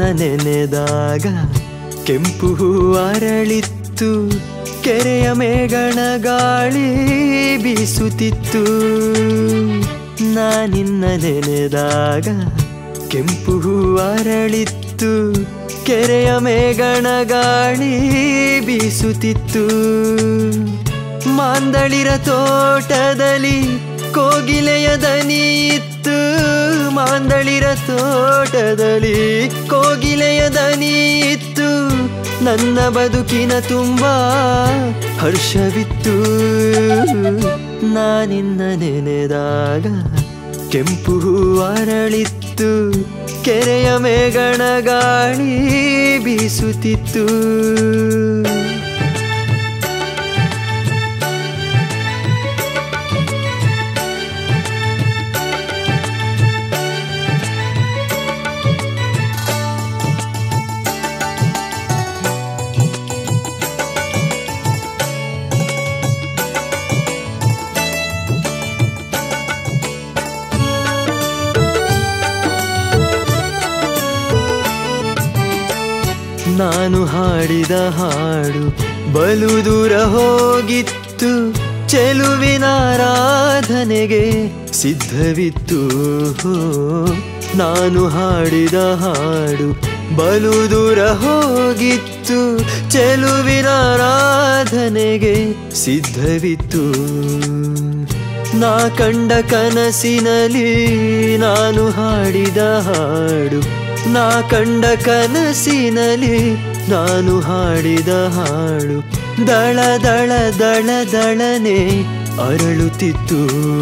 ನಿನ್ನ ನೆನೆದಾಗ ಕೆಂಪು ಹೂ ಅರಳಿತ್ತು ಕೆರೆಯ ಮೇಗಣ ಗಾಳಿ ಬೀಸುತ್ತಿತ್ತು ನಾ ನಿನ್ನ ನೆನೆದಾಗ ಕೆಂಪು ಹೂ ಅರಳಿತ್ತು ಕೆರೆಯ ಮೇಗಣ ಗಾಳಿ ಬೀಸುತ್ತಿತ್ತು ಮಾಂದಳಿರ ತೋಟದಲ್ಲಿ ಕೋಗಿಲೆಯ ದನಿ ಇತ್ತು ಮಾಂದಳಿರ ತೋಟದಲ್ಲಿ ಕೋಗಿಲೆಯ ದನಿ ಇತ್ತು ನನ್ನ ಬದುಕಿನ ತುಂಬ ಹರ್ಷವಿತ್ತು ನಾನಿನ್ನ ನೆನೆದಾಗ ಕೆಂಪು ಹೂ ಅರಳಿತ್ತು ಕೆರೆಯ ಮೇಗಣ ಗಾಳಿ ಬೀಸುತ್ತಿತ್ತು ನಾನು ಹಾಡಿದ ಹಾಡು ಬಲು ದೂರ ಹೋಗಿತ್ತು ಚೆಲುವಿನ ಆರಾಧನೆಗೆ ಸಿದ್ಧವಿತ್ತು ಹೋ. ನಾನು ಹಾಡಿದ ಹಾಡು ಬಲು ದೂರ ಹೋಗಿತ್ತು ಚೆಲುವಿನ ಆರಾಧನೆಗೆ ಸಿದ್ಧವಿತ್ತು ನಾ ಕಂಡ ಕನಸಿನಲ್ಲಿ ನಾನು ಹಾಡಿದ ಹಾಡು ನಾ ಕಂಡ ಕನಸಿನಲ್ಲಿ ನಾನು ಹಾಡಿದ ಹಾಡು ದಳ ದಳ ದಳ ದಳನೆ ಅರಳುತ್ತಿತ್ತು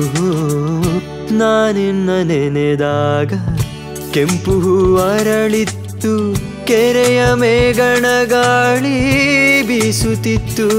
ನಾನಿನ್ನ ನೆನೆದಾಗ ಕೆಂಪು ಹೂ ಅರಳಿತ್ತು ಕೆರೆಯ ಮೇಗಣ ಗಾಳಿ ಬೀಸುತ್ತಿತ್ತು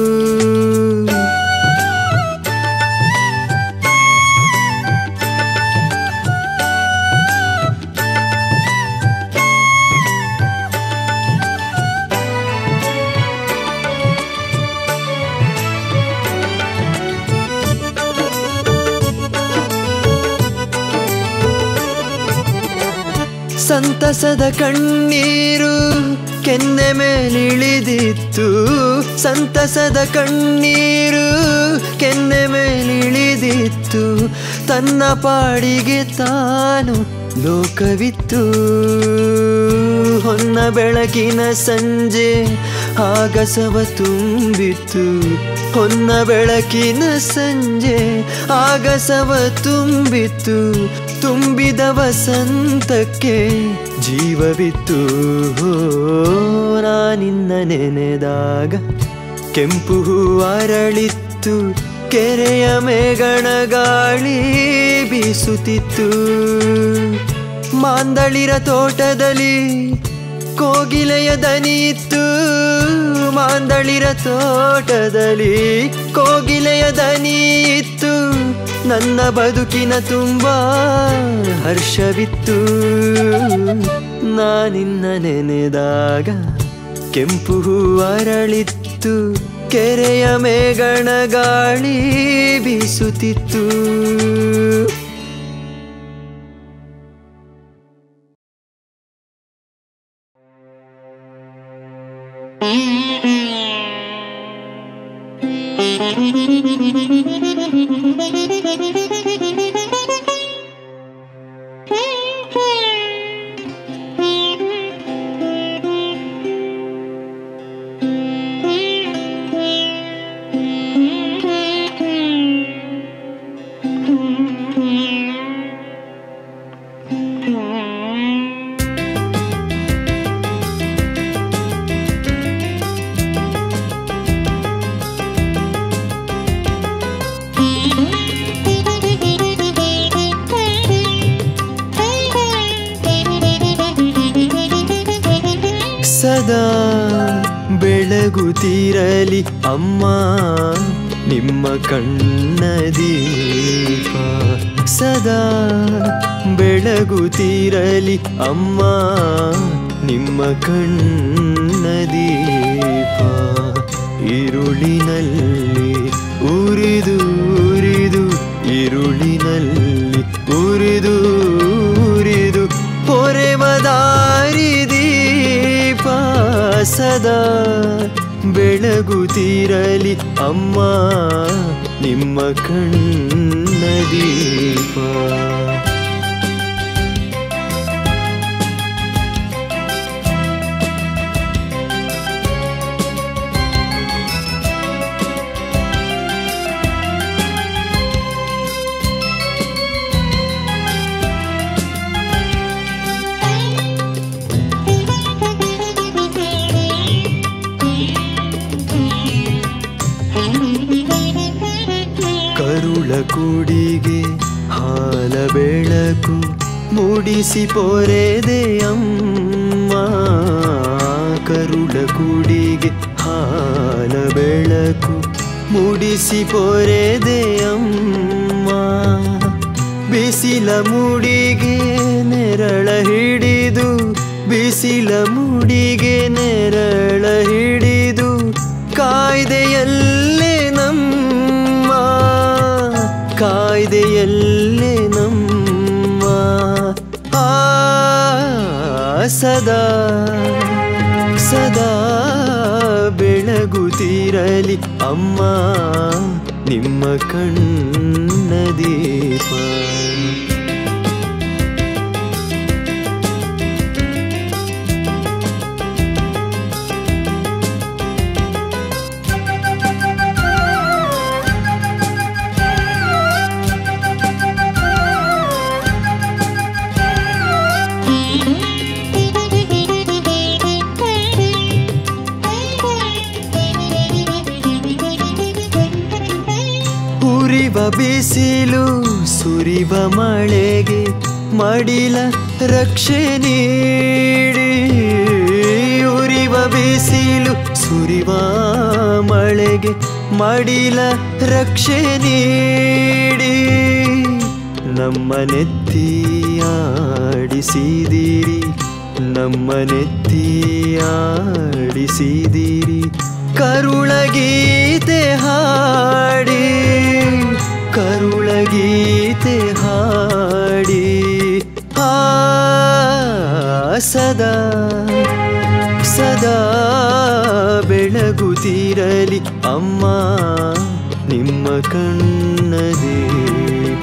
ಸಂತಸದ ಕಣ್ಣೀರು ಕೆನ್ನೆ ಮೇಲಿಳಿದಿತ್ತು ಸಂತಸದ ಕಣ್ಣೀರು ಕೆನ್ನೆ ಮೇಲಿಳಿದಿತ್ತು ತನ್ನ ಪಾಡಿಗೆ ತಾನು ಲೋಕವಿತ್ತು ಹೊನ್ನ ಬೆಳಕಿನ ಸಂಜೆ ಆಗಸವ ತುಂಬಿತ್ತು ಹೊನ್ನ ಬೆಳಕಿನ ಸಂಜೆ ಆಗಸವ ತುಂಬಿತ್ತು ತುಂಬಿದ ವಸಂತಕ್ಕೆ ಜೀವವಿತ್ತು ನಾನಿನ್ನ ನೆನೆದಾಗ ಕೆಂಪು ಹೂ ಅರಳಿತ್ತು ಕೆರೆಯ ಮೇಗಣ ಗಾಳಿ ಬೀಸುತ್ತಿತ್ತು ಮಾಂದಳಿರ ತೋಟದಲ್ಲಿ ಕೋಗಿಲೆಯ ದನಿ ಇತ್ತು ಮಾಂದಳಿರ ತೋಟದಲ್ಲಿ ಕೋಗಿಲೆಯ ದನಿ ಇತ್ತು ನನ್ನ ಬದುಕಿನ ತುಂಬ ಹರ್ಷವಿತ್ತು ನಾನಿನ್ನ ನೆನೆದಾಗ ಕೆಂಪು ಹೂ ಅರಳಿತ್ತು ಕೆರೆಯ ಮೇಗಣ ಗಾಳಿ ಬೀಸುತ್ತಿತ್ತು ಸದಾ ಬೆಳಗುತ್ತಿರಲಿ ಅಮ್ಮ ನಿಮ್ಮ ಕಣ್ಣ ದೀಪ ಸದಾ ಬೆಳಗುತ್ತಿರಲಿ ಅಮ್ಮ ನಿಮ್ಮ ಕಣ್ಣ ದೀಪ ಇರುಳಿನಲ್ಲಿ ಉರಿದು ಉರಿದು ಇರುಳಿನಲ್ಲಿ ಉರಿದು ಉರಿದು ಪೊರೆಮದಾರಿ ದೀಪ ಸದಾ ಬೆಳಗುತ್ತಿರಲಿ ಅಮ್ಮ ನಿಮ್ಮ ಕಣ್ಣ ದೀಪ ಕರುಳ ಕುಡಿಗೆ ಹಾಲ ಬೆಳಕು ಮೂಡಿಸಿ ಪೊರೆದೆ ಅಮ್ಮ ಕರುಳ ಕುಡಿಗೆ ಹಾಲ ಬೆಳಕು ಮೂಡಿಸಿ ಪೊರೆದೆ ಅಮ್ಮ ಬಿಸಿಲ ಮೂಡಿಗೆ ನೆರಳ ಹಿಡಿದು ಬಿಸಿಲ ಮೂಡಿಗೆ ನೆರಳ ಹಿಡಿದು ಕಾಯ್ದೆಯಲ್ಲೇ ನಮ್ಮ ಕಾಯ್ದೆಯಲ್ಲೇ ನಮ್ಮ ಆ ಸದಾ ಸದಾ ಬೆಳಗುತ್ತಿರಲಿ ಅಮ್ಮ ನಿಮ್ಮ ಕಣ್ಣ ದೀಪ ಉರಿವ ಬಿಸಿಲು ಸುರಿವ ಮಳೆಗೆ ಮಡಿಲ ರಕ್ಷೆ ನೀಡಿ ಉರಿವ ಬಿಸಿಲು ಸುರಿವ ಮಳೆಗೆ ಮಡಿಲ ರಕ್ಷೆ ನೀಡಿ ನಮ್ಮ ನೆತ್ತಿಯಾಡಿಸಿದಿರಿ ನಮ್ಮ ನೆತ್ತಿಯಾಡಿಸಿದಿರಿ ಕರುಳಗೀತೆ ಹಾಡಿ ಕರುಳಗೀತೆ ಹಾಡಿ ಆ ಸದಾ ಸದಾ ಬೆಳಗುತ್ತಿರಲಿ ಅಮ್ಮ ನಿಮ್ಮ ಕಣ್ಣ ದೀಪ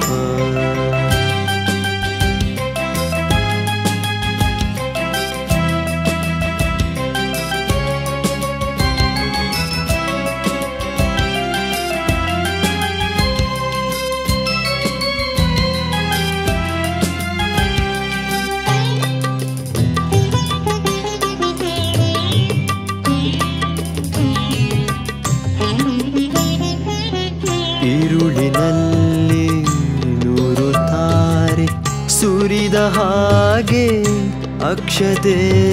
ಇರುಳಿನಲ್ಲಿ ನೂರು ತಾರೆ ಸುರಿದ ಹಾಗೆ ಅಕ್ಷತೆ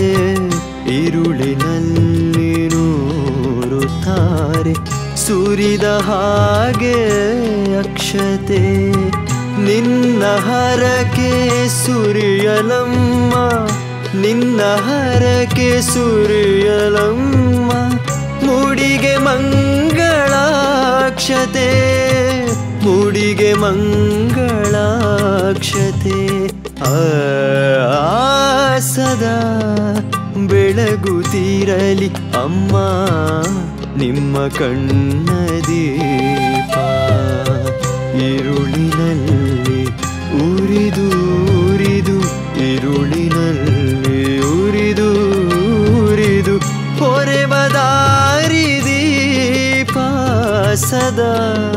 ಇರುಳಿನಲ್ಲಿ ನೂರು ತಾರೆ ಸುರಿದ ಹಾಗೆ ಅಕ್ಷತೆ ನಿನ್ನ ಹರಕೆ ಸುರಿಯಲಮ್ಮ ನಿನ್ನ ಹರಕೆ ಸುರಿಯಲಮ್ಮ ಮೂಡಿಗೆ ಮಂಗಳಾಕ್ಷತೆ ಮೂಡಿಗೆ ಮಂಗಳಾಕ್ಷತೆ ಆ ಸದಾ ಬೆಳಗುತ್ತಿರಲಿ ಅಮ್ಮ ನಿಮ್ಮ ಕಣ್ಣ ದೀಪ ಇರುಳಿನಲ್ಲಿ ಉರಿದು ಉರಿದು ಇರುಳಿನಲ್ಲಿ ಉರಿದು ಉರಿದು ಹೊರೆವ ದಾರಿ ದೀಪ ಸದಾ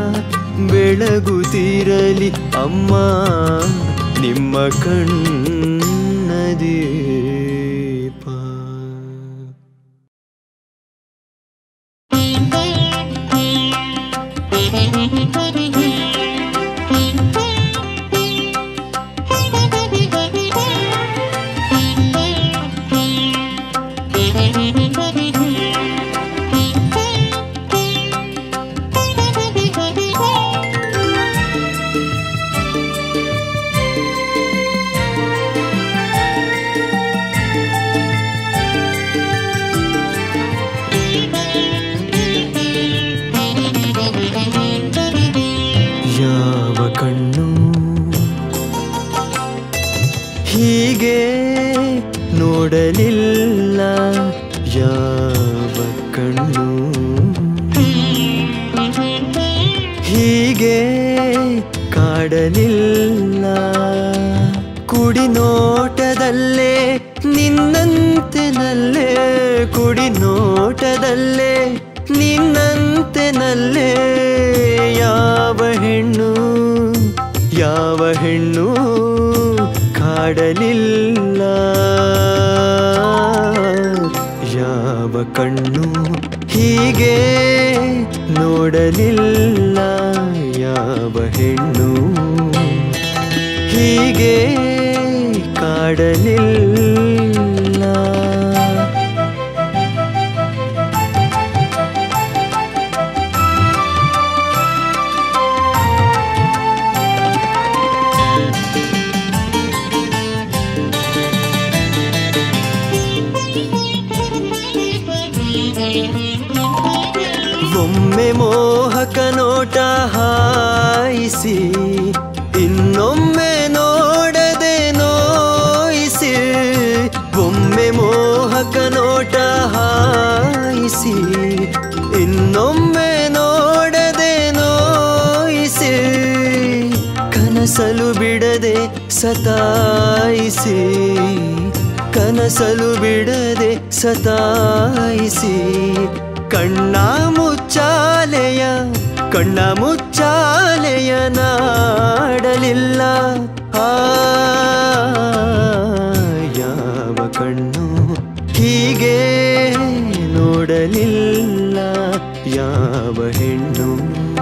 ಬೆಳಗುತ್ತಿರಲಿ ಅಮ್ಮ ನಿಮ್ಮ ಕಣ್ಣ ದೀಪ ಯಾವ ಕಣ್ಣು ಹೀಗೆ ನೋಡಲಿಲ್ಲ ಯಾವ ಕಣ್ಣು ಹೀಗೆ ಕಾಡಲಿಲ್ಲ ಕುಡಿ ನೋಟದಲ್ಲೇ ನಿನ್ನಂತೆ ನಲ್ಲೇ ಕುಡಿ ನೋಟದಲ್ಲೇ ನಿನ್ನಂತೆ ನಲ್ಲೇ ಯಾವ ಹೆಣ್ಣು ಯಾವ ಹೆಣ್ಣು ಕಾಡಲಿಲ್ಲ ಯಾವ ಕಣ್ಣು ಹೀಗೆ ನೋಡಲಿಲ್ಲ ಯಾವ ಹೆಣ್ಣು ಹೀಗೆ ಕಾಡಲಿಲ್ಲ ಒಮ್ಮೆ ಮೋಹಕ ನೋಟ ಹಾಯಿಸಿ ಇನ್ನೊಮ್ಮೆ ನೋಡದೆ ನೋಯಿಸಿ ಒಮ್ಮೆ ಮೋಹಕ ನೋಟ ಹಾಯಿಸಿ ಇನ್ನೊಮ್ಮೆ ನೋಡದೆ ನೋಯಿಸಿ ಕನಸಲು ಬಿಡದೆ ಸತಾಯಿಸಿ ಕನಸಲು ಬಿಡದೆ ಸತಾಯಿಸಿ ಕಣ್ಣ ಮುಚ್ಚಾಲೆಯ ಕಣ್ಣ ಮುಚ್ಚಾಲೆಯ ನಾಡಲಿಲ್ಲ ಆ ಯಾವ ಕಣ್ಣು ಹೀಗೆ ನೋಡಲಿಲ್ಲ ಯಾವ ಹೆಣ್ಣು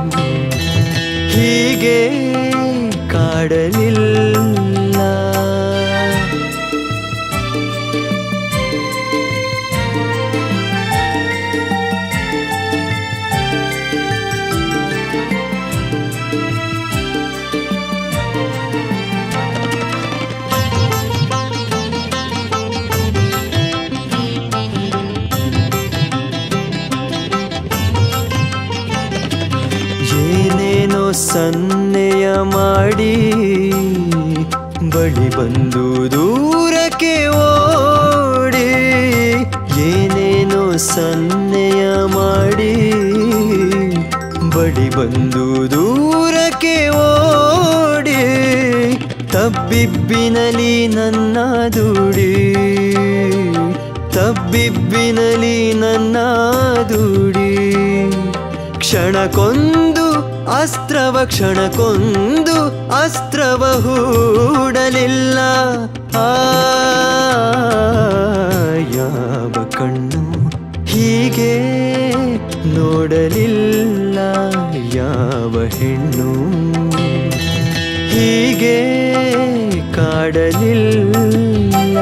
ಹೀಗೆ ಕಾಡಲಿಲ್ಲ ಏನೇನೋ ಸನ್ನೆಯ ಮಾಡಿ ಬಳಿ ಬಂದು ದೂರಕ್ಕೆ ಓಡಿ ಏನೇನೋ ಸನ್ನೆಯ ಮಾಡಿ ಬಳಿ ಬಂದು ದೂರಕ್ಕೆ ಓಡಿ ತಬ್ಬಿಬ್ಬಿನಲಿ ನನ್ನ ದುಡಿ ತಬ್ಬಿಬ್ಬಿನಲಿ ನನ್ನ ದುಡಿ ಕ್ಷಣಕ್ಕೊಂದು ಅಸ್ತ್ರವ ಕ್ಷಣಕ್ಕೊಂದು ಅಸ್ತ್ರವ ಹೂಡಲಿಲ್ಲ ಆ ಯಾವ ಕಣ್ಣು ಹೀಗೆ ನೋಡಲಿಲ್ಲ ಯಾವ ಹೆಣ್ಣು ಹೀಗೆ ಕಾಡಲಿಲ್ಲ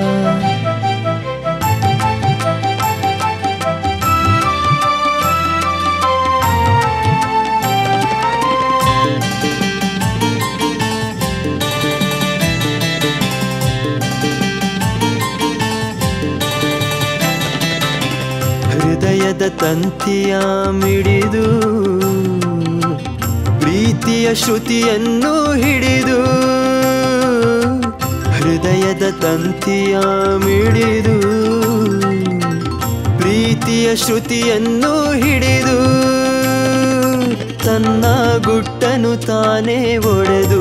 ಹೃದಯದ ತಂತಿಯ ಮಿಡಿದು ಪ್ರೀತಿಯ ಶ್ರುತಿಯನ್ನು ಹಿಡಿದು ಹೃದಯದ ತಂತಿಯ ಮಿಡಿದು ಪ್ರೀತಿಯ ಶ್ರುತಿಯನ್ನು ಹಿಡಿದು ತನ್ನ ಗುಟ್ಟನು ತಾನೇ ಒಡೆದು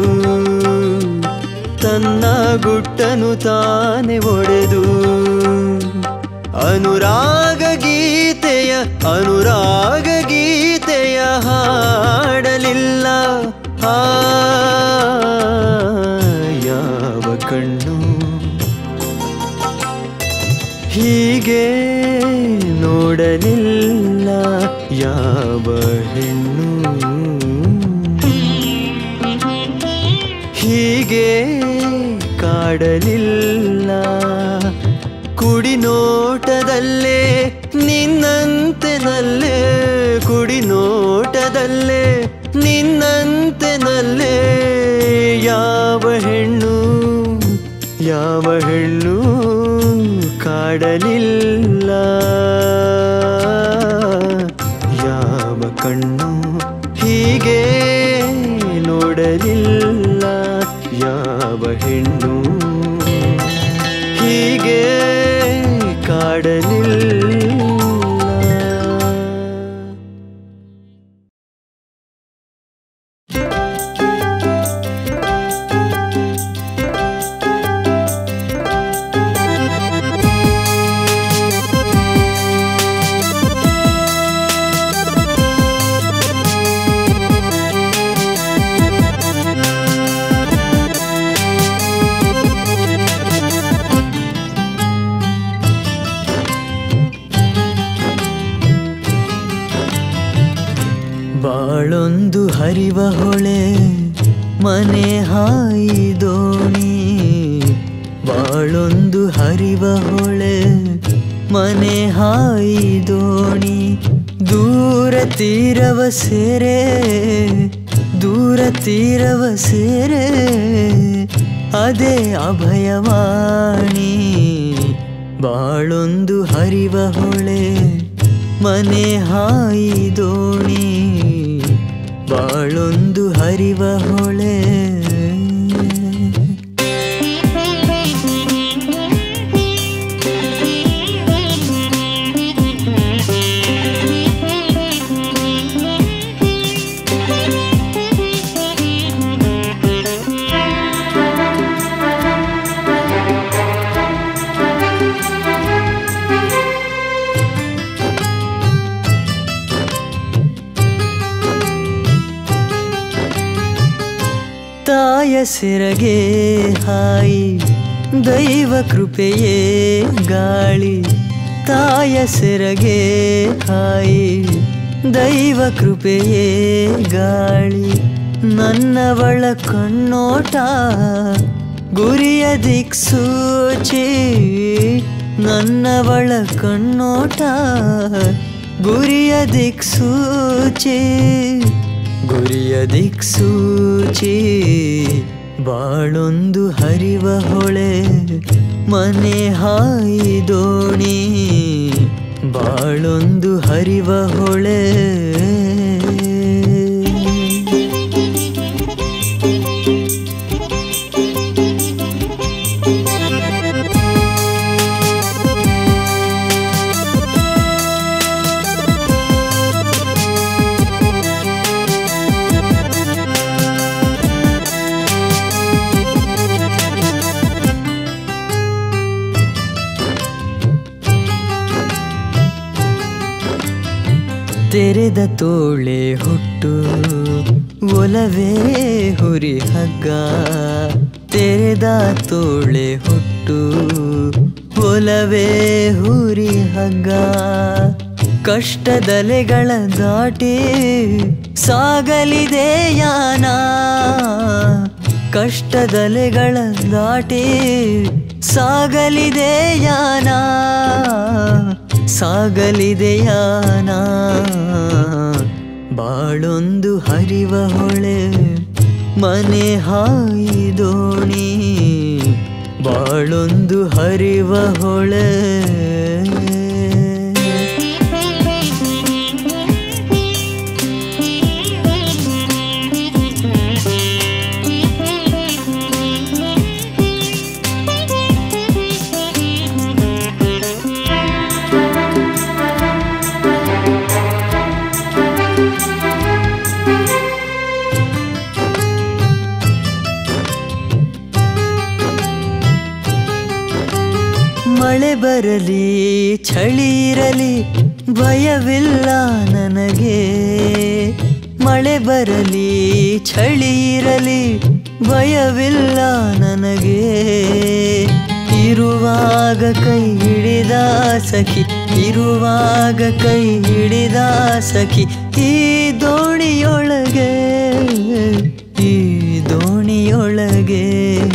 ತನ್ನ ಗುಟ್ಟನು ತಾನೇ ಒಡೆದು ಅನುರಾಗ ಗೀತೆಯ ಅನುರಾಗ ಗೀತೆಯ ಹಾಡಲಿಲ್ಲ ಆ ಯಾವ ಕಣ್ಣು ಹೀಗೆ ನೋಡಲಿಲ್ಲ ಯಾವ ಹೆಣ್ಣು ಹೀಗೆ ಕಾಡಲಿಲ್ಲ ಕುಡಿ ನೋಟದಲ್ಲೇ ನಿನ್ನಂತೆ ನಲ್ಲೇ ಕುಡಿ ನೋಟದಲ್ಲೇ ನಿನ್ನಂತೆ ನಲ್ಲೇ ಯಾವ ಹೆಣ್ಣು ಯಾವ ಹೆಣ್ಣು ಕಾಡಲಿಲ್ಲ ಯಾವ ಕಣ್ಣು ಹೀಗೆ ನೋಡಲಿಲ್ಲ ಯಾವ ಹೆಣ್ಣು ಹೀಗೆ ಕಾಡಲಿಲ್ಲ ಬಾಳೊಂದು ಹರಿವ ಹೊಳೆ ಮನೆ ಹಾಯಿ ದೋಣಿ ಬಾಳೊಂದು ಹರಿವ ಹೊಳೆ ಮನೆ ಹಾಯಿ ದೋಣಿ ದೂರ ತೀರವ ಸೇರೆ ದೂರ ತೀರವ ಸೇರೆ ಅದೇ ಅಭಯವಾಣಿ ಬಾಳೊಂದು ಹರಿವ ಹೊಳೆ ಮನೆ ಹಾಯಿ ದೋಣಿ ಬಾಳೊಂದು ಹರಿವ ಹೊಳೆ ತಾಯ ಸೆರಗೆ ಹಾಯಿ ದೈವ ಕೃಪೆಯೇ ಗಾಳಿ ತಾಯ ಸೆರಗೆ ಹಾಯಿ ದೈವ ಕೃಪೆಯೇ ಗಾಳಿ ನನ್ನವಳ ಕಣ್ಣೋಟ ಗುರಿಯ ದಿಕ್ಸೂಚಿ ನನ್ನವಳ ಕಣ್ಣೋಟ ಗುರಿಯ ದಿಕ್ಸೂಚಿ ಗುರಿಯ ದಿಕ್ಸೂಚಿ ಬಾಳೊಂದು ಹರಿವ ಹೊಳೆ ಮನೆ ಹಾಯಿ ದೋಣಿ ಬಾಳೊಂದು ಹರಿವ ಹೊಳೆ ತೆರೆದ ತೋಳೆ ಹುಟ್ಟು ಒಲವೇ ಹುರಿ ಹಗ್ಗ ತೆರೆದ ತೋಳೆ ಹುಟ್ಟು ಒಲವೇ ಹುರಿ ಹಗ್ಗ ಕಷ್ಟದಲೆಗಳ ದಾಟಿ ಸಾಗಲಿದೆ ಯಾನ ಕಷ್ಟದಲೆಗಳ ದಾಟಿ ಸಾಗಲಿದೆ ಯಾನ ಸಾಗಲಿದೆ ಯಾನ ಬಾಳೊಂದು ಹರಿವ ಹೊಳೆ ಮನೆ ಹಾಯಿ ದೋಣಿ ಬಾಳೊಂದು ಹರಿವ ಹೊಳೆ ಮಳೆ ಬರಲಿ ಚಳಿ ಇರಲಿ ಭಯವಿಲ್ಲ ನನಗೆ ಮಳೆ ಬರಲಿ ಚಳಿ ಇರಲಿ ಭಯವಿಲ್ಲ ನನಗೆ ಇರುವಾಗ ಕೈ ಹಿಡಿದ ಸಖಿ ಇರುವಾಗ ಕೈ ಹಿಡಿದ ಸಖಿ ಈ ದೋಣಿಯೊಳಗೆ ಈ ದೋಣಿಯೊಳಗೆ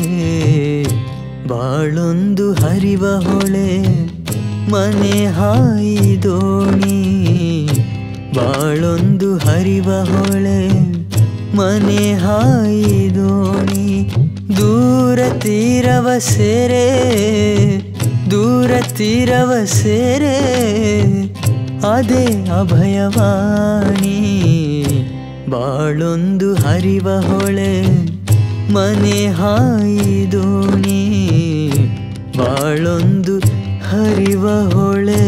ಬಾಳೊಂದು ಹರಿವ ಹೊಳೆ ಮನೆ ಹಾಯಿ ದೋಣಿ ಬಾಳೊಂದು ಹರಿವ ಹೊಳೆ ಮನೆ ಹಾಯಿ ದೋಣಿ ದೂರ ತೀರವ ಸೇರೆ ದೂರ ತೀರವ ಸೇರೆ ಅದೇ ಅಭಯವಾಣಿ ಬಾಳೊಂದು ಹರಿವ ಹೊಳೆ ಮನೆ ಹಾಯಿ ದೋಣಿ ಬಾಳೊಂದು ಹರಿವ ಹೊಳೆ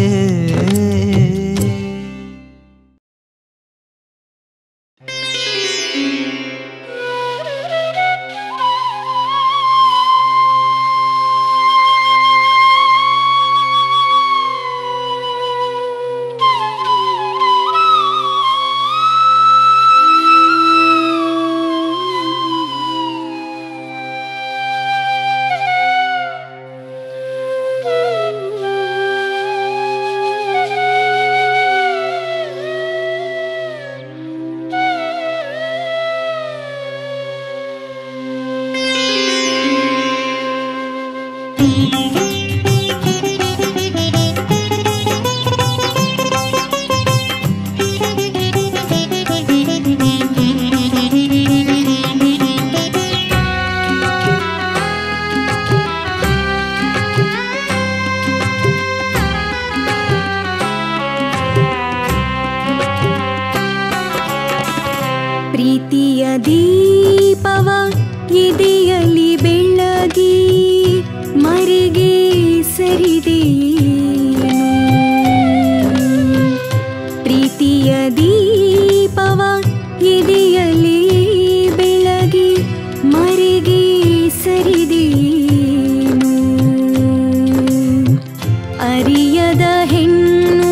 ದೀಪವ ಎದೆಯಲ್ಲಿ ಬೆಳಗಿ ಮರಿಗೆ ಸರಿದೆಯೇನು ಪ್ರೀತಿಯ ದೀಪವ ಎದೆಯಲ್ಲಿ ಬೆಳಗಿ ಮರಿಗೆ ಸರಿದೆಯೇನು ಅರಿಯದ ಹೆಣ್ಣು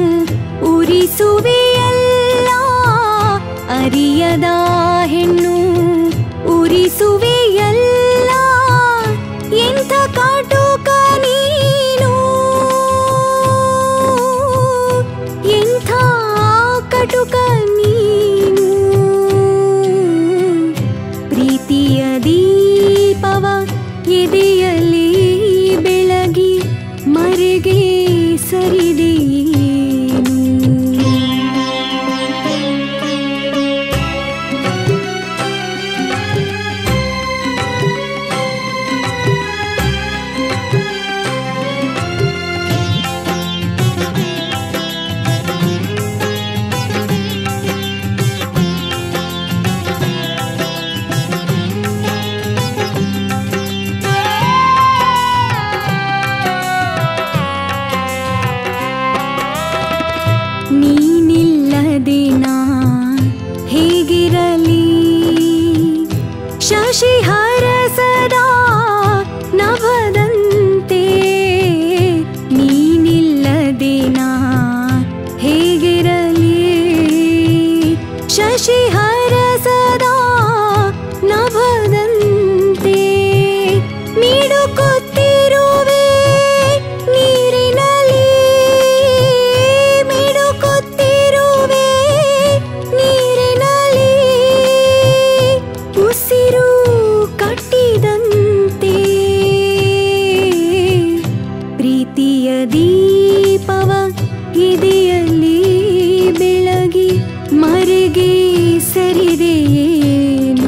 ಉರಿಸುವೆಯಲ್ಲ ಅರಿಯದ ಹೆಣ್ಣು ಉರಿಸುವೆಯಲ್ಲ ಎಂಥ ಕಾಟುಕ ನೀನು ಎಂಥ ಕಟುಕ ನೀನು ಪ್ರೀತಿಯ ದೀಪವ ಎದೆಯಲ್ಲಿ ಬೆಳಗಿ ಮರೆಗೆ ಸರಿದೆಯೇನು ನೀನಿಲ್ಲದೆ ನಾ ಹೇಗಿರಲಿ ಶಶಿಹರ ಸದಾ ನಭದಂತೆ ನೀನಿಲ್ಲದೆ ನಾ ಹೇಗಿರಲಿ ಶಶಿಹರ ಸದಾ ನಭದಂತೆ ಮಿಡುಕುತ್ತಿರುವೆ ನೀರಿನಲ್ಲಿ ಮಿಡುಕುತ್ತಿರುವೆ ನೀರಿನಲ್ಲಿ ಉಸಿರು ಕಟ್ಟಿದಂತೆ ಪ್ರೀತಿಯ ದೀಪವ ಎದೆಯಲ್ಲಿ ಬೆಳಗಿ ಮರೆಗೆ ಸರಿದೆಯೇನು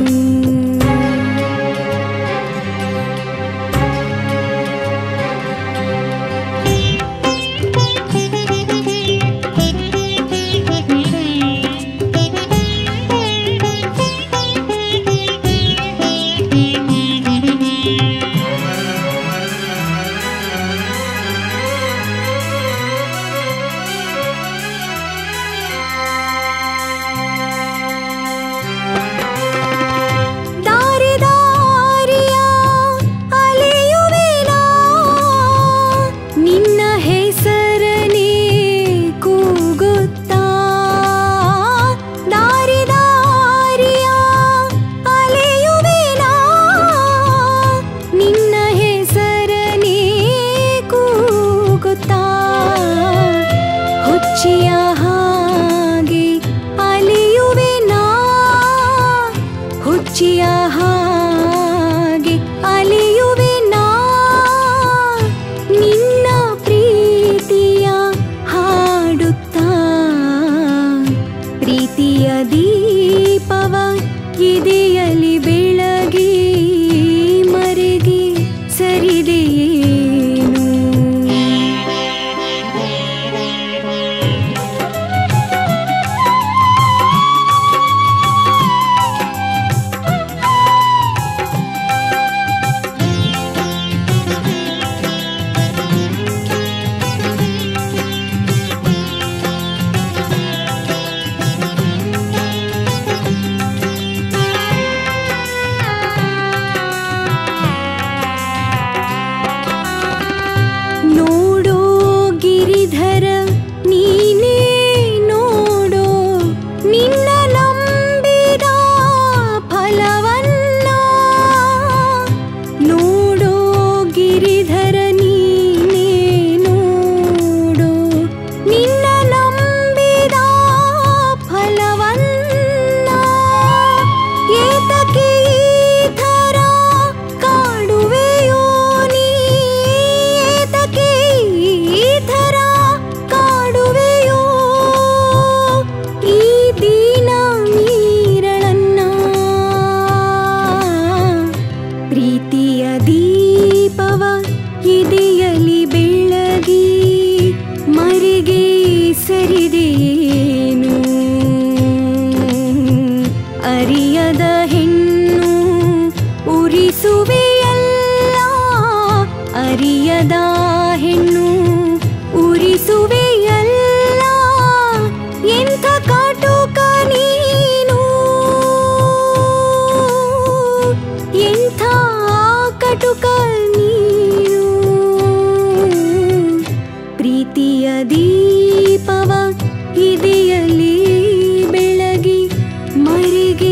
ದೀಪವ ಹಿದಿಯಲ್ಲಿ ಬೆಳಗಿ ಮರಿಗೆ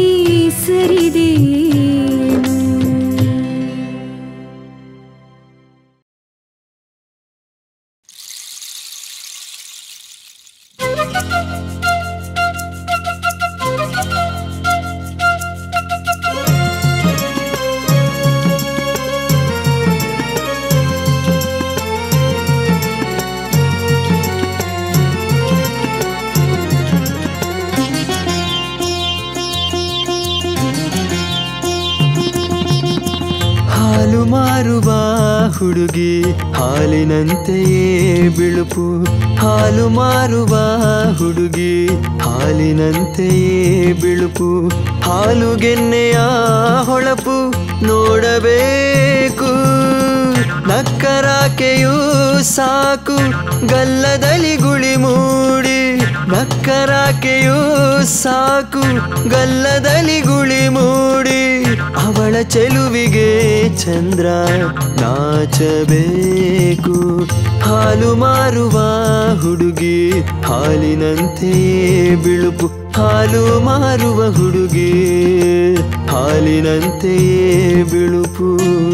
ಸರಿದೇನು ಹಾಲು ಮಾರುವ ಹುಡುಗಿ ಹಾಲಿನಂತೆಯೇ ಬಿಳುಪು ಹಾಲು ಮಾರುವ ಹುಡುಗಿ ಹಾಲಿನಂತೆಯೇ ಬಿಳುಪು ಹಾಲುಗೆನ್ನೆಯ ಹೊಳಪು ನೋಡಬೇಕು ನಕ್ಕರಾಕೆಯೂ ಸಾಕು ಗಲ್ಲದಲ್ಲಿ ಗುಳಿ ಮೂಡಿ ನಕ್ಕರಾಕೆಯೂ ಸಾಕು ಗಲ್ಲದಲ್ಲಿ ಗುಳಿ ಮೂಡಿ ಅವಳ ಚೆಲುವಿಗೆ ಚಂದ್ರ ನಾಚಬೇಕು ಹಾಲು ಮಾರುವ ಹುಡುಗಿ ಹಾಲಿನಂತೆಯೇ ಬಿಳುಪು ಹಾಲು ಮಾರುವ ಹುಡುಗಿ ಹಾಲಿನಂತೆಯೇ ಬಿಳುಪು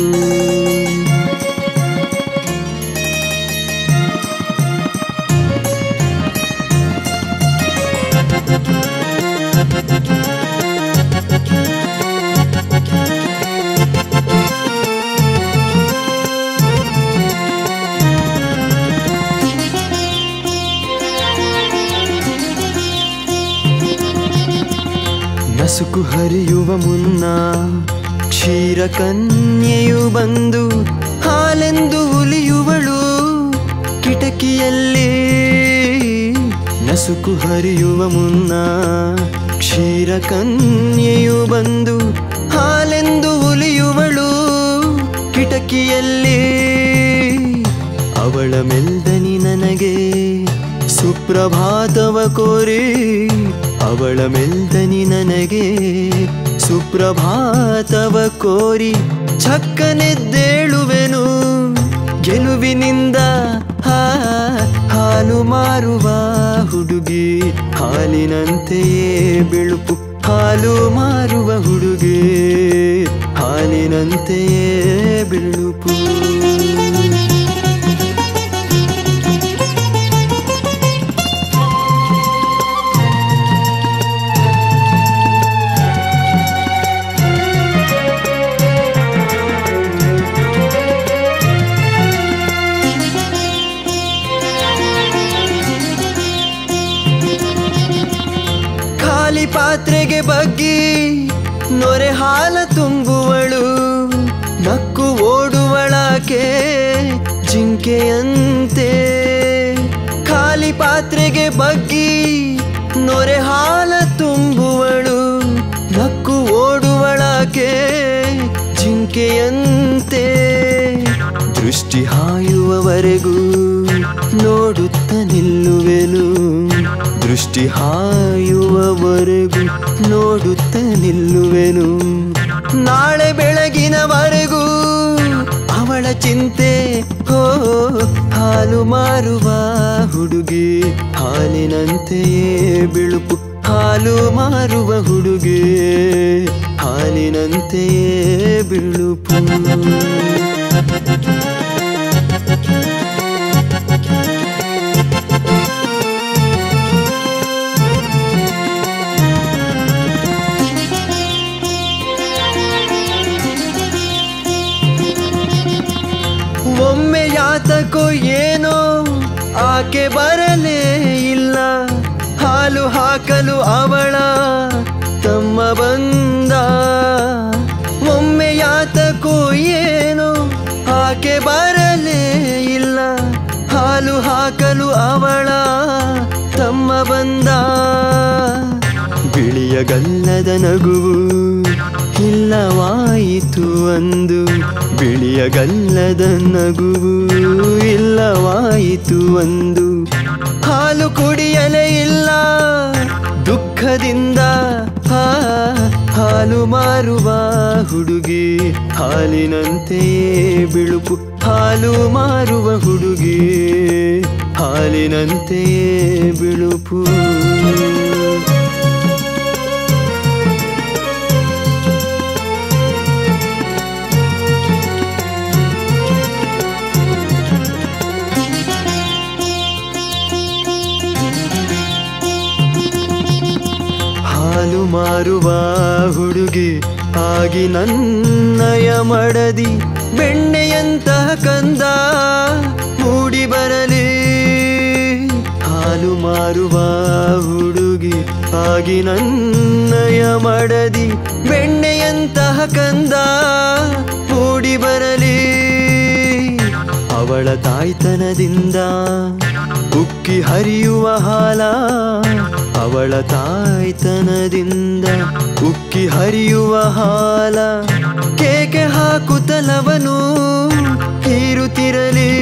ನಸುಕು ಹರಿಯುವ ಮುನ್ನ ಕ್ಷೀರ ಕನ್ಯೆಯು ಬಂದು ಹಾಲೆಂದು ಉಲಿಯುವಳು ಕಿಟಕಿಯಲ್ಲಿ ನಸುಕು ಹರಿಯುವ ಮುನ್ನ ಕ್ಷೀರ ಕನ್ಯೆಯು ಬಂದು ಹಾಲೆಂದು ಉಲಿಯುವಳು ಕಿಟಕಿಯಲ್ಲಿ ಅವಳ ಮೆಲ್ದನಿ ನನಗೆ ಸುಪ್ರಭಾತವ ಕೋರಿ ಅವಳ ಮೆಲ್ದನಿ ನನಗೆ ಸುಪ್ರಭಾತವ ಕೋರಿ ಚಕ್ಕನೆದ್ದೇಳುವೆನು ಗೆಲುವಿನಿಂದ ಹಾ ಹಾಲು ಮಾರುವ ಹುಡುಗಿ ಹಾಲಿನಂತೆಯೇ ಬಿಳುಪು ಹಾಲು ಮಾರುವ ಹುಡುಗಿ ಹಾಲಿನಂತೆಯೇ ಬಿಳುಪು ಖಾಲಿ ಪಾತ್ರೆಗೆ ಬಗ್ಗಿ ನೊರೆ ಹಾಲ ತುಂಬುವಳು ನಕ್ಕು ಓಡುವಳಾಕೆ ಜಿಂಕೆಯಂತೆ ಖಾಲಿ ಪಾತ್ರೆಗೆ ಬಗ್ಗಿ ನೊರೆ ಹಾಲ ತುಂಬುವಳು ನಕ್ಕು ಓಡುವಳಾಕೆ ಜಿಂಕೆಯಂತೆ ದೃಷ್ಟಿ ಹಾಯುವವರೆಗೂ ನೋಡುತ್ತ ನಿಲ್ಲುವೆನು ದೃಷ್ಟಿ ಹಾಯುವವರೆಗೂ ನೋಡುತ್ತ ನಿಲ್ಲುವೆನು ನಾಳೆ ಬೆಳಗಿನವರೆಗೂ ಅವಳ ಚಿಂತೆ ಹೋ ಹಾಲು ಮಾರುವ ಹುಡುಗಿ ಹಾಲಿನಂತೆಯೇ ಬಿಳುಪು ಹಾಲು ಮಾರುವ ಹುಡುಗಿ ಹಾಲಿನಂತೆಯೇ ಬಿಳುಪು ಒಮ್ಮೆ ಯಾತಕೋ ಏನೋ ಆಕೆ ಬರಲೇ ಇಲ್ಲ ಹಾಲು ಹಾಕಲು ಅವಳ ತಮ್ಮ ಬಂದ ಒಮ್ಮೆ ಯಾತಕೋ ಏನೋ ಆಕೆ ಬರಲೇ ಇಲ್ಲ ಹಾಲು ಹಾಕಲು ಅವಳ ತಮ್ಮ ಬಂದ ಬಿಳಿಯ ಗಲ್ಲದ ನಗುವು ಇಲ್ಲವಾಯಿತು ಅಂದು ಬಿಳಿಯ ಗಲ್ಲದ ನಗುವು ಇಲ್ಲವಾಯಿತು ಅಂದು ಹಾಲು ಕುಡಿಯಲೇ ಇಲ್ಲ ದುಃಖದಿಂದ ಹಾ ಹಾಲು ಮಾರುವ ಹುಡುಗಿ ಹಾಲಿನಂತೆಯೇ ಬಿಳುಪು ಹಾಲು ಮಾರುವ ಹುಡುಗಿ ಹಾಲಿನಂತೆಯೇ ಬಿಳುಪು ಹಾಲು ಮಾರುವ ಹುಡುಗಿ ಆಗಿ ನನ್ನಯ ಮಡದಿ ಬೆಣ್ಣೆಯಂತಹ ಕಂದ ಮೂಡಿ ಬರಲಿ ಹಾಲು ಮಾರುವ ಹುಡುಗಿ ಆಗಿ ನನ್ನಯ ಮಡದಿ ಬೆಣ್ಣೆಯಂತಹ ಕಂದ ಮೂಡಿ ಬರಲಿ ಅವಳ ತಾಯ್ತನದಿಂದ ಉಕ್ಕಿ ಹರಿಯುವ ಹಾಲ ಅವಳ ತಾಯ್ತನದಿಂದ ಉಕ್ಕಿ ಹರಿಯುವ ಹಾಲ ಕೇಕೆ ಹಾಕುತ್ತಲವನು ಹೀರುತ್ತಿರಲಿ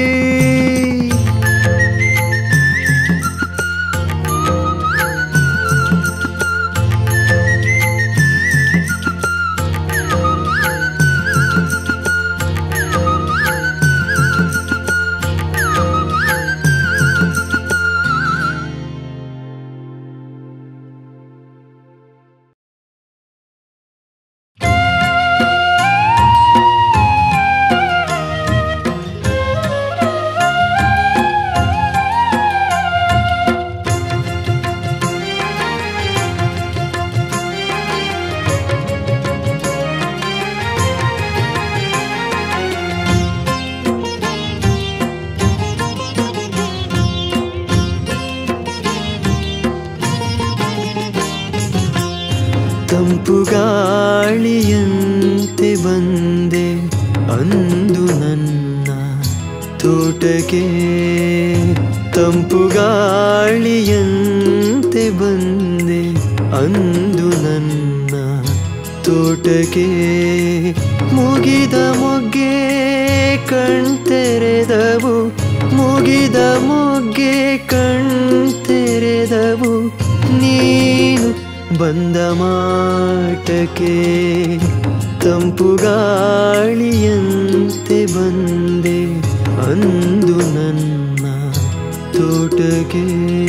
ತಂಪು ಗಾಳಿಯಂತೆ ಬಂದೆ ಅಂದು ನನ್ನ ತೋಟಕ್ಕೆ ತಂಪು ಗಾಳಿಯಂತೆ ಬಂದೆ ಅಂದು ನನ್ನ ತೋಟಕ್ಕೆ ಮುಗಿದ ಮೊಗ್ಗೆ ಕಣ್ತೆರೆದವು ಮುಗಿದ ಮೊಗ್ಗೆ ಕಣ್ತೆರೆದವು ನೀನು ಬಂದ ಮಾಟಕ್ಕೆ ತಂಪು ಗಾಳಿಯಂತೆ ಬಂದೆ ಅಂದು ನನ್ನ ತೋಟಕ್ಕೆ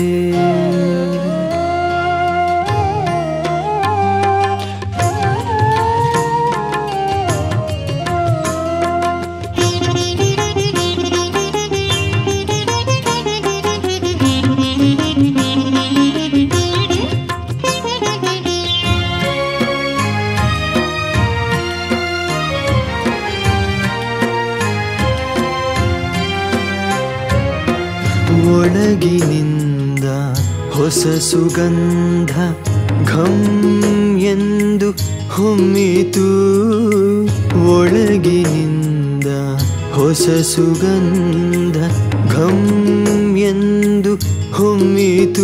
ಒಳಗಿನಿಂದ ಹೊಸ ಸುಗಂಧ ಘಂ ಎಂದು ಹೊಮ್ಮಿತು ಒಳಗಿನಿಂದ ಹೊಸ ಸುಗಂಧ ಘಂ ಎಂದು ಹೊಮ್ಮಿತು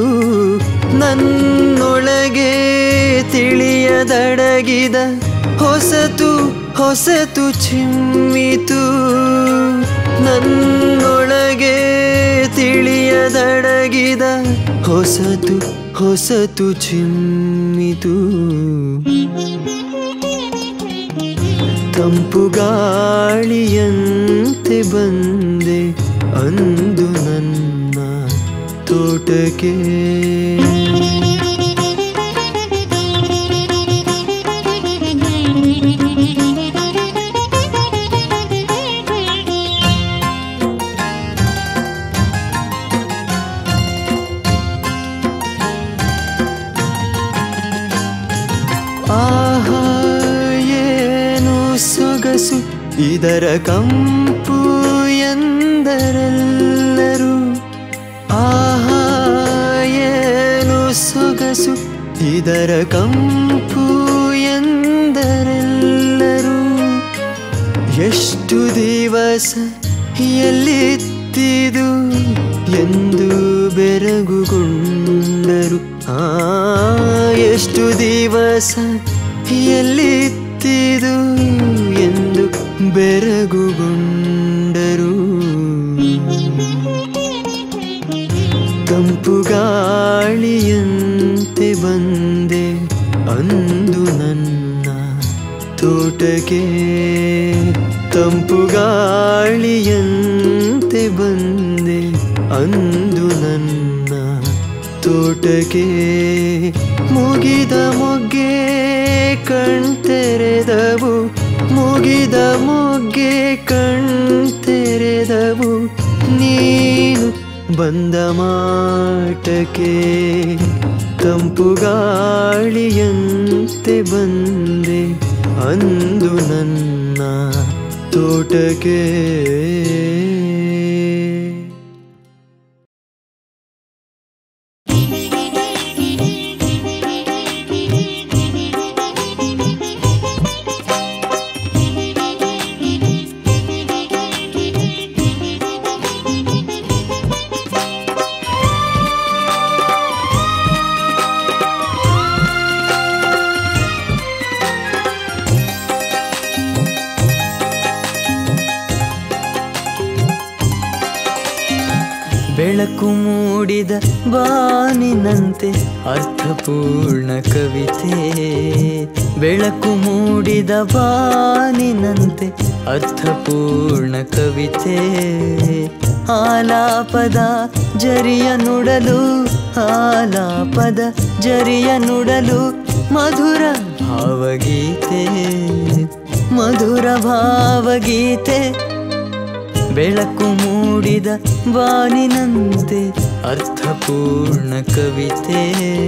ನನ್ನೊಳಗೆ ತಿಳಿಯದಡಗಿದ ಹೊಸತು ಹೊಸತು ಚಿಮ್ಮಿತು ನನ್ನೊಳಗೆ ತಿಳಿಯದಡಗಿದ ಹೊಸತು ಹೊಸತು ಚಿಮ್ಮಿತು ತಂಪು ಗಾಳಿಯಂತೆ ಬಂದೆ ಅಂದು ನನ್ನ ತೋಟಕ್ಕೆ ಆಹಾ ಏನು ಸೊಗಸು ಇದರ ಕಂಪು ಎಂದರೆಲ್ಲರೂ ಆಹಾ ಏನು ಸೊಗಸು ಇದರ ಕಂಪು ಎಂದರೆಲ್ಲರೂ ಎಷ್ಟು ದಿವಸ ಎಲ್ಲಿತ್ತಿದು ಎಂದು ಬೆರಗುಗೊಂಡರು ಆ ಎಷ್ಟು ದಿವಸ ಎಲ್ಲಿತ್ತಿದು ಎಂದು ಬೆರಗುಗೊಂಡರು ತಂಪು ಗಾಳಿಯಂತೆ ಬಂದೆ ಅಂದು ನನ್ನ ತೋಟಕ್ಕೆ ತಂಪು ಗಾಳಿಯಂತೆ ಬಂದೆ ಅಂದು ನನ್ನ ತೋಟಕ್ಕೆ ಮುಗಿದ ಮೊಗ್ಗೆ ಕಣ್ತೆರೆದವು ಮುಗಿದ ಮೊಗ್ಗೆ ಕಣ್ತೆರೆದವು ನೀನು ಬಂದ ಮಾಟಕ್ಕೆ ತಂಪು ಗಾಳಿಯಂತೆ ಬಂದೆ ಅಂದು ನನ್ನ ತೋಟಕ್ಕೆ ಬೆಳಕು ಮೂಡಿದ ಬಾನಿನಂತೆ ಅರ್ಥಪೂರ್ಣ ಕವಿತೆ ಬೆಳಕು ಮೂಡಿದ ಬಾನಿನಂತೆ ಅರ್ಥಪೂರ್ಣ ಕವಿತೆ ಆಲಾಪದ ಜರಿಯ ನುಡಲು ಆಲಾಪದ ಜರಿಯ ನುಡಲು ಮಧುರ ಭಾವಗೀತೆ ಮಧುರ ಭಾವಗೀತೆ ಬೆಳಕು ಮೂಡಿದ ಬಾನಿನಂತೆ ಅರ್ಥಪೂರ್ಣ ಕವಿತೆ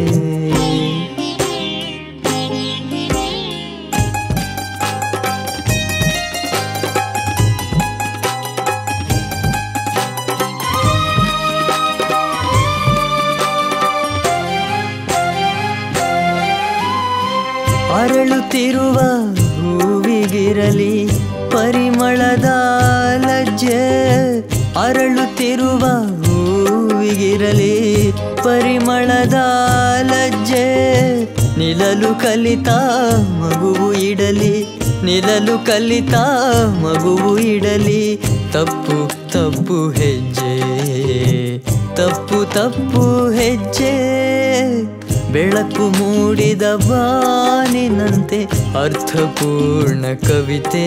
ಅರಳುತ್ತಿರುವ ಹೂವಿಗಿರಲಿ ಪರಿಮಳದ ಲಜ್ಜೆ ಅರಳುತ್ತಿರುವ ಹೂವಿಗಿರಲಿ ಪರಿಮಳದ ಲಜ್ಜೆ ನಿಲಲು ಕಲಿತ ಮಗುವು ಇಡಲಿ ನಿಲಲು ಕಲಿತ ಮಗುವು ಇಡಲಿ ತಪ್ಪು ತಪ್ಪು ಹೆಜ್ಜೆ ತಪ್ಪು ತಪ್ಪು ಹೆಜ್ಜೆ ಬೆಳಕು ಮೂಡಿದ ಬಾನಿನಂತೆ ಅರ್ಥಪೂರ್ಣ ಕವಿತೆ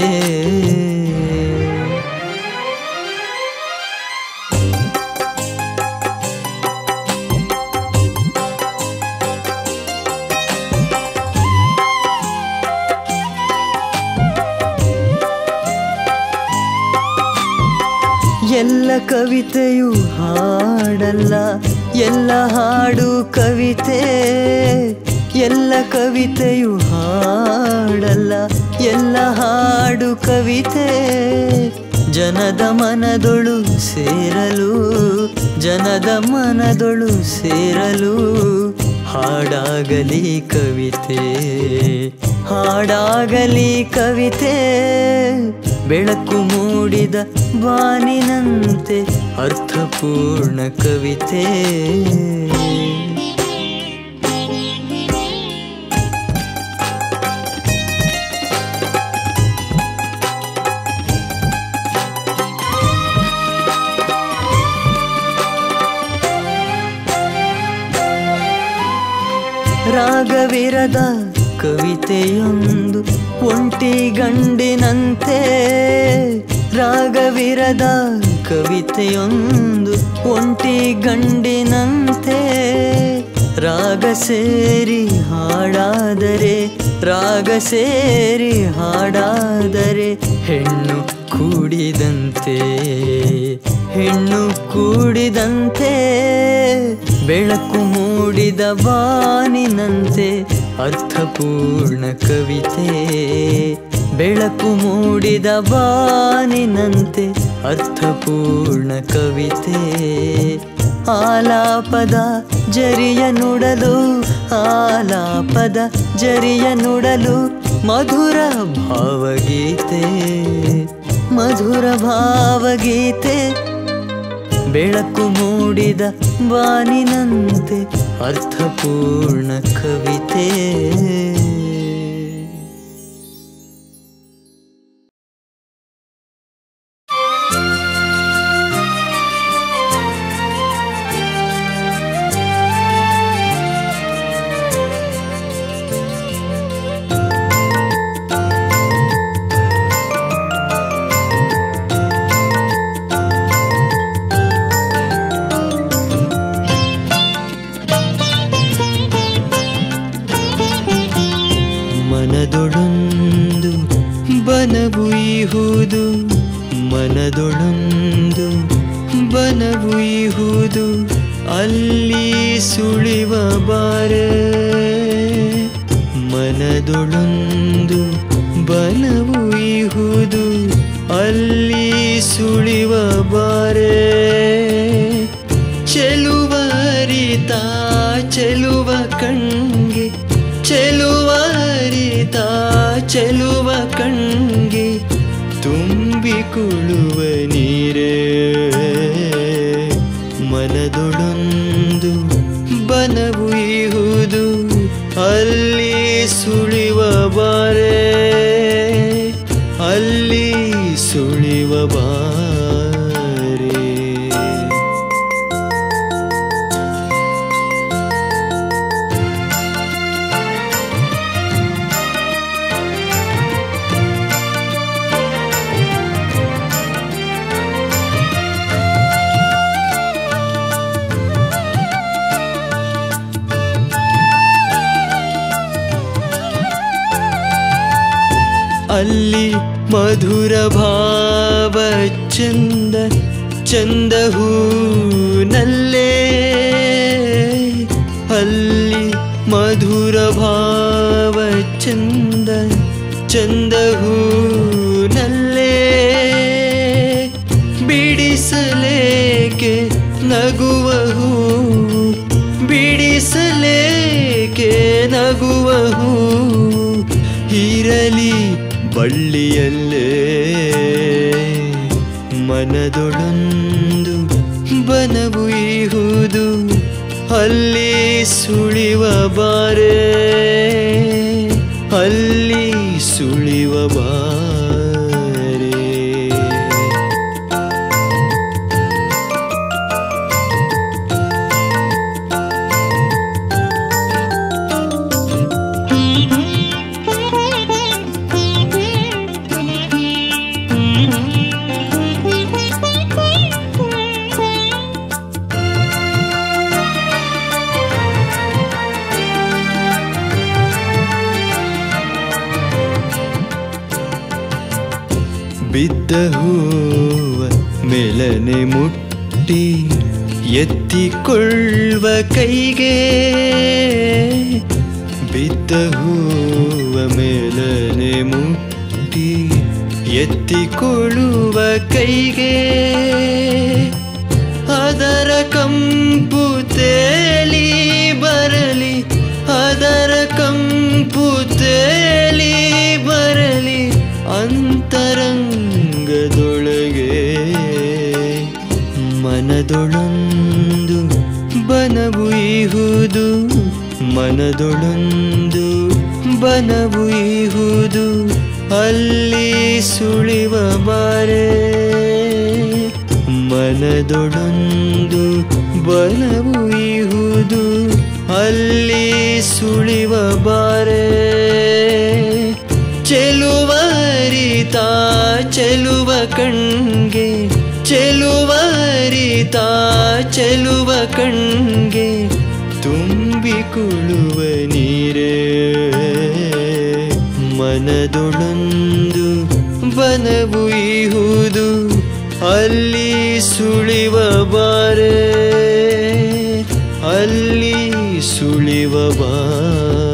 ಎಲ್ಲ ಕವಿತೆಯು ಹಾಡಲ್ಲ ಎಲ್ಲ ಹಾಡು ಕವಿತೆ ಎಲ್ಲ ಕವಿತೆಯು ಹಾಡಲ್ಲ ಎಲ್ಲ ಹಾಡು ಕವಿತೆ ಜನದ ಮನದೊಳು ಸೇರಲು ಜನದ ಮನದೊಳು ಸೇರಲು ಹಾಡಾಗಲಿ ಕವಿತೆ ಹಾಡಾಗಲಿ ಕವಿತೆ ಬೆಳಕು ಮೂಡಿದ ಬಾನಿನಂತೆ ಅರ್ಥಪೂರ್ಣ ಕವಿತೆ ರಾಗವಿರದ ಕವಿತೆಯೊಂದು ಒಂಟಿ ಗಂಡಿನಂತೆ ರಾಗವಿರದ ಕವಿತೆಯೊಂದು ಒಂಟಿ ಗಂಡಿನಂತೆ ರಾಗ ಸೇರಿ ಹಾಡಾದರೆ ರಾಗ ಸೇರಿ ಹಾಡಾದರೆ ಹೆಣ್ಣು ಕೂಡಿದಂತೆ ಹೆಣ್ಣು ಕೂಡಿದಂತೆ ಬೆಳಕು ಮೂಡಿದ ಬಾನಿನಂತೆ ಅರ್ಥಪೂರ್ಣ ಕವಿತೆ ಬೆಳಕು ಮೂಡಿದ ಬಾನಿನಂತೆ ಅರ್ಥಪೂರ್ಣ ಕವಿತೆ ಆಲಾಪದ ಜರಿಯ ನುಡಲು ಆಲಾಪದ ಜರಿಯ ನುಡಲು ಮಧುರ ಭಾವಗೀತೆ ಮಧುರ ಭಾವಗೀತೆ ಬೆಳಕು ಮೂಡಿದ ಬಾನಿನಂತೆ ಅರ್ಥಪೂರ್ಣ ಕವಿತೆ ಮನದೊಳೊಂದು ಬನವು ಇಹುದು ಅಲ್ಲಿ ಸುಳಿವ ಬಾರೆ ಮನದೊಳೊಂದು ಬನವು ಇಹುದು ಅಲ್ಲಿ ಸುಳಿವ ಬಾರೆ ಚೆಲುವರಿತ ಚೆಲುವ ಕಣ್ಗೆ ಚೆಲುವರಿತ ಚೆಲುವ ಕಣ್ಗೆ ತುಂಬಿಕೊಳ್ಳುವ ನೀರೇ ಮನದೊಳೊಂದು ಬನವು ಇಹುದು ಅಲ್ಲಿ ಸುಳಿವ ಬಾರೆ ಅಲ್ಲಿ ಸುಳಿವ ಬಾರೆ ಅಲ್ಲಿ ಮಧುರ ಭಾವ ಚಂದ ಚಂದ ಹೂನಲ್ಲೇ ಅಲ್ಲಿ ಮಧುರ ಭಾವ ಚಂದ ಚಂದ ಹೂನಲ್ಲೇ ಬಿಡಿಸಲೇಕೆ ನಗುವ ಹೂ ಬಿಡಿಸಲೇಕೆ ನಗುವ ಹೂ ಇರಲಿ ಬಳ್ಳಿಯಲ್ಲೇ ಮನದೊಳೊಂದು ಬನವು ಇಹುದು ಅಲ್ಲಿ ಸುಳಿವ ಬಾರೆ ಅಲ್ಲಿ ಸುಳಿವ ಬಾರೆ ಬಿದ್ದ ಹೂವ ಮೇಲನೆ ಮುಟ್ಟಿ ಎತ್ತಿಕೊಳ್ಳುವ ಕೈಗೆ ಬಿದ್ದ ಹೂವ ಮೇಲನೆ ಮುಟ್ಟಿ ಎತ್ತಿಕೊಳ್ಳುವ ಕೈಗೆ ಅದರ ಕಂಪು ತೇಲಿ ಬರಲಿ ಅದರ ಕಂಪು ತೇಲಿ ಬರಲಿ ಅಂತರಂಗದೊಳಗೆ ಮನದೊಳೊಂದು ಬನವು ಇಹುದು ಮನದೊಳೊಂದು ಬನವು ಇಹುದು ಅಲ್ಲಿ ಸುಳಿವ ಬಾರೆ ಮನದೊಳೊಂದು ಬಲವು ಇಹುದು ಅಲ್ಲಿ ಸುಳಿವ ಬಾರೆ ಚೆಲುವರಿತ ಚೆಲುವ ಕಣ್ಗೆ ಚೆಲುವರಿತ ಚೆಲುವ ಕಣ್ಗೆ ತುಂಬಿಕೊಳ್ಳುವ ನೀರೇ ಮನದೊಳೊಂದು ಬನವು ಇಹುದು ಅಲ್ಲಿ ಸುಳಿವ ಬಾರೆ ಅಲ್ಲಿ ಸುಳಿವ ಬಾರೆ